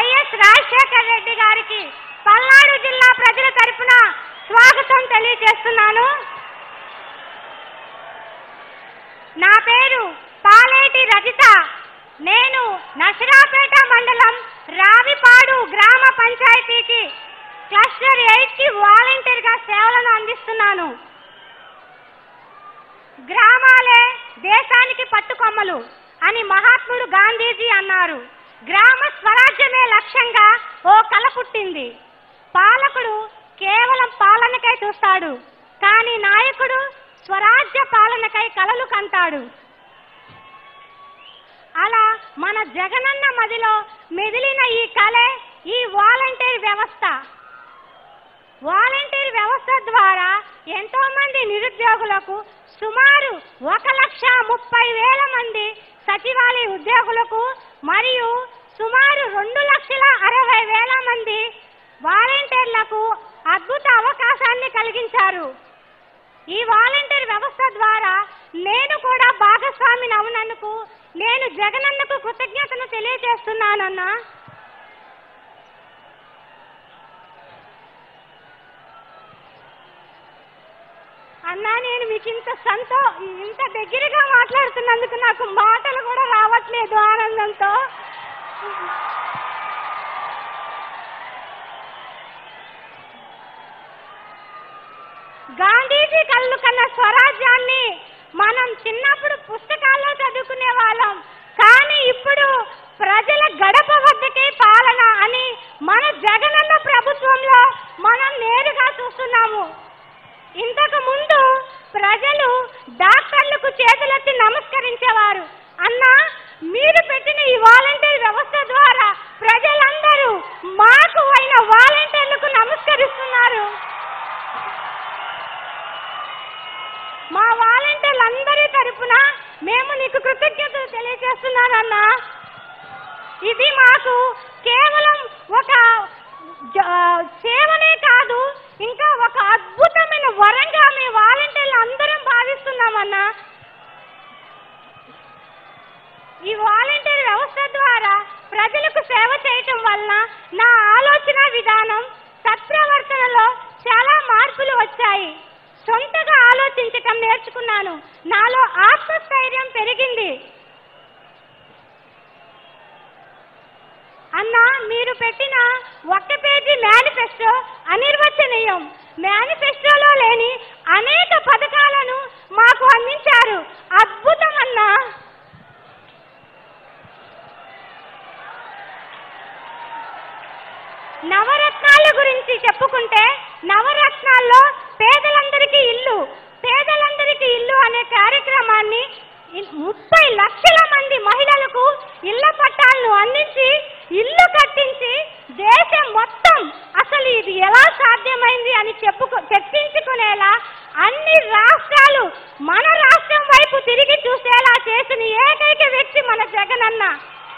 YS Rajasekhara Reddy గారికి పల్నాడు జిల్లా ప్రజల తరపున స్వాగతం తెలియజేస్తున్నాను నా పేరు పాలేటి రజిత నేను నసరాపేట మండలం రావిపాడు గ్రామ పంచాయతీకి క్లస్టర్ ఎయిట్ కి వాలంటీర్ గా సేవలను అందిస్తున్నాను గ్రామాలే దేశానికి పట్టుకొమ్మలు అని మహాత్ముడు గాంధీజీ అన్నారు గ్రామ స్వరాజ్యమే లక్ష్యంగా ఓ కల పుట్టింది పాలకుడు కేవలం పాలనకై చూస్తాడు కానీ నాయకుడు స్వరాజ్య పాలనకై కలలు కంటాడు అలా మన జగనన్న మదిలో మెదిలిన ఈ కళే ఈ వాలంటీర్ వ్యవస్థ వాలంటీర్ వ్యవస్థ ద్వారా ఎంతో మంది నిరుద్యోగులకు సుమారు ఒక లక్ష ముప్పై వేల మంది సచివాలయ ఉద్యోగులకు మరియు సుమారు రెండు లక్షల అరవై వేల మంది వాలంటీర్లకు అద్భుత అవకాశాన్ని కలిగించారు ఈ వాలంటీర్ వ్యవస్థ ద్వారా నేను కూడా భాగస్వామిని అవునందుకు నేను జగనన్నకు కృతజ్ఞతను తెలియజేస్తున్నానన్నా అన్నా నేను మీకు ఇంత సంతో ఇంత దగ్గరగా మాట్లాడుతున్నందుకు నాకు మాటలు కూడా రావట్లేదు ఆనందంతో గాంధీజీ కళ్ళు కన్న స్వరాజ్యాన్ని మనం చిన్నప్పుడు పుస్తకాల్లో చదువుకునే వాళ్ళం కానీ ఇప్పుడు ప్రజల గడప వద్దకే పాలన అని మన జగనన్న ప్రభుత్వంలో మనం నేరుగా చూస్తున్నాము ఇంతకు ముందు ప్రజలు డాక్టర్లకు చేతులెత్తి నమస్కరించేవారు అన్నా మీరు పెట్టిన ఈ వాలంటీర్ వ్యవస్థ ద్వారా ప్రజలందరూ మాకు అయిన వాలంటీర్లకు నమస్కరిస్తున్నారు మా వాలంటీర్లందరి తరపున మేము నీకు కృతజ్ఞతలు తెలియజేస్తున్నానన్నా ఇది మాకు కేవలం ఒక జ- సేవనే కాదు ఇంకా ఒక అద్భుతమైన వరంగా మీ వాలంటీర్లు అందరం భావిస్తున్నామన్నా ఈ వాలంటీర్ వ్యవస్థ ద్వారా ప్రజలకు సేవ చేయటం వలన నా ఆలోచన విధానం సత్ప్రవర్తనలో చాలా మార్పులు వచ్చాయి సొంతగా ఆలోచించటం నేర్చుకున్నాను నాలో ఆత్మస్థైర్యం పెరిగింది అన్న మీరు పెట్టిన ఒక్క పేజీ మేనిఫెస్టో అనిర్వచనీయం మేనిఫెస్టోలో లేని అనేక పథకాలను మాకు అందించారు అద్భుతం అన్నా నవరత్నాల గురించి చెప్పుకుంటే నవరత్నాల్లో పేదలందరికీ ఇల్లు పేదలందరికీ ఇల్లు అనే కార్యక్రమాన్ని ఇ- ముప్పై లక్షల మంది మహిళలకు ఇళ్ల పట్టాలను అందించి ఇల్లు కట్టించి దేశం మొత్తం అసలు ఇది ఎలా సాధ్యమైంది అని చెప్పుకో చర్చించుకునేలా అన్ని రాష్ట్రాలు మన రాష్ట్రం వైపు తిరిగి చూసేలా చేసిన ఏకైక వ్యక్తి మన జగనన్న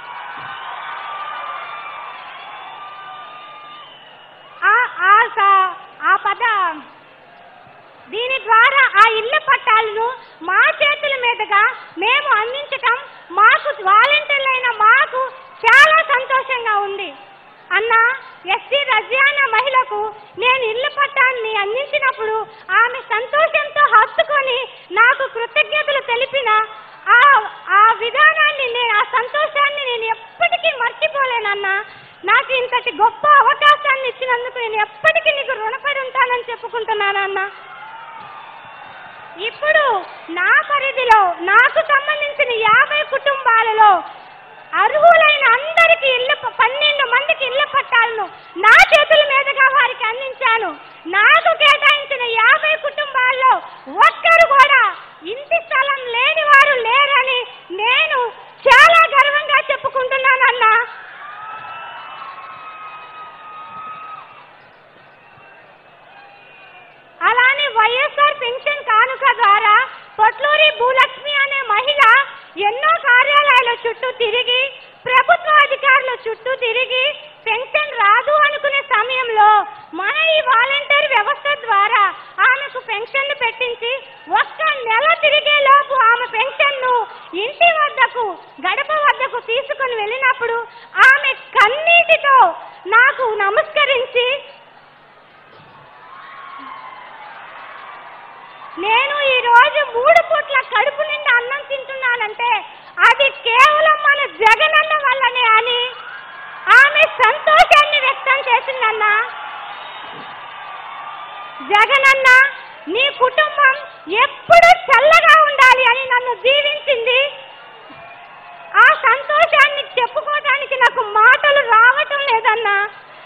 ఆ ఆ స- ఆ పద దీని ద్వారా ఆ ఇళ్ల పట్టాలను మా చేతుల మీదుగా మేము అందించటం మాకు వాలంటీర్లైన మాకు చాలా సంతోషంగా ఉంది అన్న ఎస్సీ రజియానా మహిళకు నేను ఇల్లు పట్టాన్ని అందించినప్పుడు ఆమె సంతోషంతో హత్తుకొని నాకు కృతజ్ఞతలు తెలిపిన ఆ ఆ విధానాన్ని నేను ఆ సంతోషాన్ని నేను ఎప్పటికీ మర్చిపోలేనన్నా నాకు ఇంతటి గొప్ప అవకాశాన్ని ఇచ్చినందుకు నేను ఎప్పటికీ నీకు రుణపడి ఉంటానని చెప్పుకుంటున్నానన్నా ఇప్పుడు నా పరిధిలో నాకు సంబంధించిన యాభై కుటుంబాలలో అర్హులైన అందరికి ఇళ్ళ పన్నెండు మందికి ఇళ్ల పట్టాలను నా చేతుల మీదుగా వారికి అందించాను నాకు కేటాయించిన యాభై కుటుంబాల్లో ఒక్కరు కూడా ఇంటి స్థలం లేని వారు లేరని నేను చాలా గర్వంగా చెప్పుకుంటున్నానన్నా అలానే వైఎస్ఆర్ పెన్షన్ కానుక ద్వారా పొట్లూరి భూలక్ష్మి అనే మహిళ ఎన్నో కార్యాలయాల చుట్టూ తిరిగి ప్రభుత్వ అధికారుల చుట్టూ తిరిగి పెన్షన్ రాదు అనుకునే సమయంలో మన ఈ వాలంటీర్ వ్యవస్థ ద్వారా ఆమెకు పెన్షన్లు పెట్టించి ఒక్క నెల తిరిగే లోపు ఆమె పెన్షన్ను ఇంటి వద్దకు గడప వద్దకు వద్దకు తీసుకొని వెళ్ళినప్పుడు ఆమె కన్నీటితో నాకు నమస్కరించి నేను ఈ రోజు మూడు పూట్ల కడుపు నిండా అన్నం తింటున్నానంటే అది కేవలం మన జగనన్న వల్లనే అని ఆమె సంతోషాన్ని వ్యక్తం చేసిందన్నా జగనన్న నీ కుటుంబం ఎప్పుడు చల్లగా ఉండాలి అని నన్ను దీవించింది ఆ సంతోషాన్ని చెప్పుకోవడానికి నాకు మాటలు రావటం లేదన్నా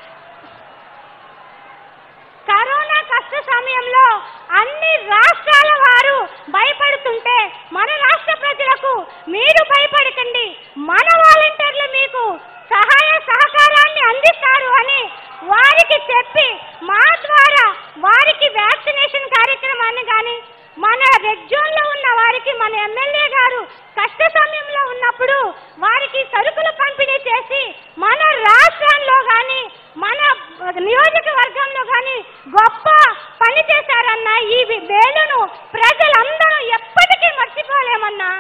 కరోనా కష్ట సమయంలో అన్ని రాష్ట్రాల వారు భయపడుతుంటే మన రాష్ట్ర ప్రజలకు మీరు భయపడకండి మన వాలంటీర్లు మీకు సహాయ సహకారాన్ని అందిస్తారు అని వారికి చెప్పి మా ద్వారా వారికి వ్యాక్సినేషన్ కార్యక్రమాన్ని కానీ మన రెడ్ జోన్ లో ఉన్న వారికి మన ఎమ్మెల్యే గారు కష్ట సమయంలో ఉన్నప్పుడు వారికి సరుకులు పంపిణీ చేసి మన రాష్ట్రంలో కానీ మన నియోజకవర్గంలో కానీ గొప్ప పని చేశారన్న ఈ వేలును ప్రజలందరూ ఎప్పటికీ మర్చిపోలేమన్నా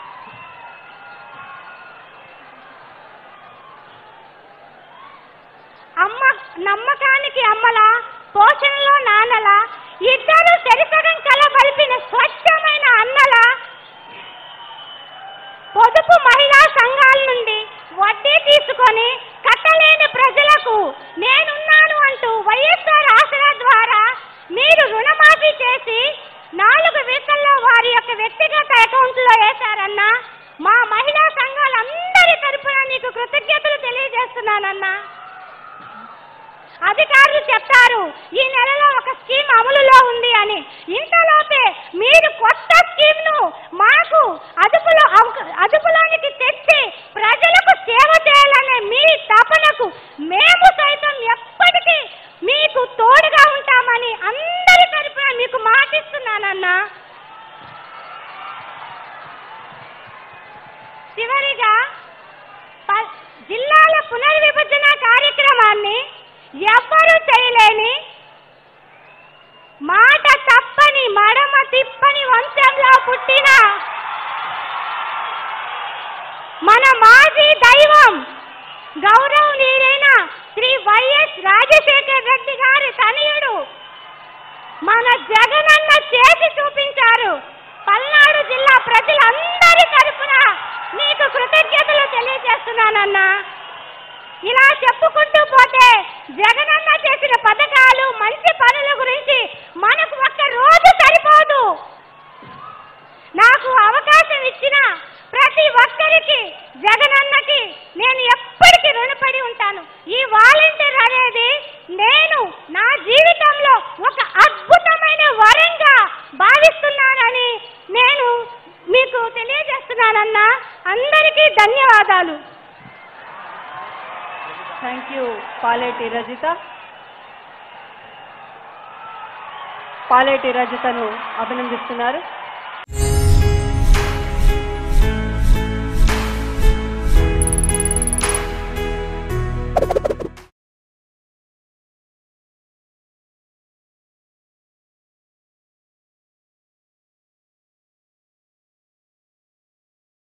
అమ్మ నమ్మకానికి అమ్మల పోషణలో నాన్నల ఇద్దరు చెరిసగం కలబలిపిన స్వచ్ఛమైన అన్నల పొదుపు మహిళా సంఘాల నుండి వడ్డీ తీసుకొని కట్టలేని ప్రజలకు నేనున్నాను అంటూ వైఎస్ఆర్ ఆసరా ద్వారా మీరు రుణమాఫీ చేసి నాలుగు విడతల్లో వారి యొక్క వ్యక్తిగత అకౌంట్లో వేశారన్నా మా మహిళా సంఘాలందరి తరపున నీకు కృతజ్ఞతలు తెలియజేస్తున్నానన్నా అధికారులు చెప్తారు ఈ నెలలో ఒక స్కీమ్ అమలులో ఉంది అని ఇంతలోపే మీరు కొత్త స్కీమ్ ను మాకు అదుపులో అవ- అదుపులోనికి తెచ్చి ప్రజలకు సేవ చేయాలనే మీ తపనకు మేము సైతం ఎప్పటికీ మీకు తోడుగా ఉంటామని అందరి తరపున మీకు మాటిస్తున్నానన్నా చివరిగా ప- జిల్లాల పునర్విభజన కార్యక్రమాన్ని ఎవ్వరూ చేయలేని మాట తప్పని మడమ తిప్పని వంశంలో పుట్టిన మన మాజీ దైవం గౌరవనీయులైన శ్రీ వైఎస్ రాజశేఖర్ రెడ్డి గారి తనయుడు మన జగనన్న చేసి చూపించారు పల్నాడు జిల్లా ప్రజలందరి తరపున నీకు కృతజ్ఞతలు తెలియజేస్తున్నానన్నా ఇలా చెప్పుకుంటూ పోతే జగనన్న చేసిన పథకాలు మంచి పనుల గురించి మనకు ఒక్క రోజు సరిపోదు నాకు అవకాశం ఇచ్చిన ప్రతి ఒక్కరికి జగనన్నకి నేను ఎప్పటికీ రుణపడి ఉంటాను ఈ వాలంటీర్ అనేది నేను నా జీవితంలో ఒక అద్భుతమైన వరంగా భావిస్తున్నానని నేను మీకు తెలియజేస్తున్నానన్నా అందరికీ ధన్యవాదాలు థ్యాంక్ యూ పాలేటి రజిత పాలేటి రజితను అభినందిస్తున్నారు